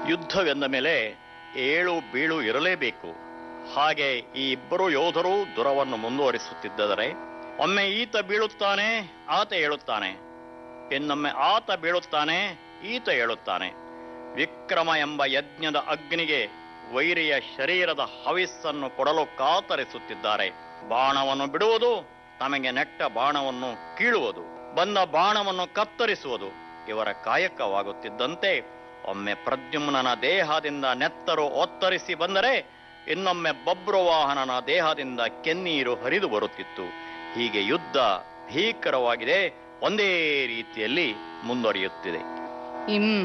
ಯುದ್ಧವೆಂದ ಮೇಲೆ ಏಳು ಬೀಳು ಇರಲೇಬೇಕು ಹಾಗೆ ಈ ಇಬ್ಬರು ಯೋಧರು ದುರವನ್ನು ಮುಂದುವರಿಸುತ್ತಿದ್ದರೆ ಒಮ್ಮೆ ಈತ ಬೀಳುತ್ತಾನೆ ಆತ ಏಳುತ್ತಾನೆ ಇನ್ನೊಮ್ಮೆ ಆತ ಬೀಳುತ್ತಾನೆ ಈತ ಏಳುತ್ತಾನೆ ವಿಕ್ರಮ ಎಂಬ ಯಜ್ಞದ ಅಗ್ನಿಗೆ ವೈರಿಯ ಶರೀರದ ಹವಿಸ್ಸನ್ನು ಕೊಡಲು ಕಾತರಿಸುತ್ತಿದ್ದಾರೆ ಬಾಣವನ್ನು ಬಿಡುವುದು ತಮಗೆ ನೆಟ್ಟ ಬಾಣವನ್ನು ಕೀಳುವುದು ಬಂದ ಬಾಣವನ್ನು ಕತ್ತರಿಸುವುದು ಇವರ ಕಾಯಕವಾಗುತ್ತಿದ್ದಂತೆ ಒಮ್ಮೆ ಪ್ರದ್ಯುಮ್ನನ ದೇಹದಿಂದ ನೆತ್ತರು ಒತ್ತರಿಸಿ ಬಂದರೆ ಇನ್ನೊಮ್ಮೆ ಬಬ್ರುವಾಹನನ ದೇಹದಿಂದ ಕೆನ್ನೀರು ಹರಿದು ಬರುತ್ತಿತ್ತು ಹೀಗೆ ಯುದ್ಧ ಭೀಕರವಾಗಿದೆ ಒಂದೇ ರೀತಿಯಲ್ಲಿ ಮುಂದುವರಿಯುತ್ತಿದೆ ಇಂ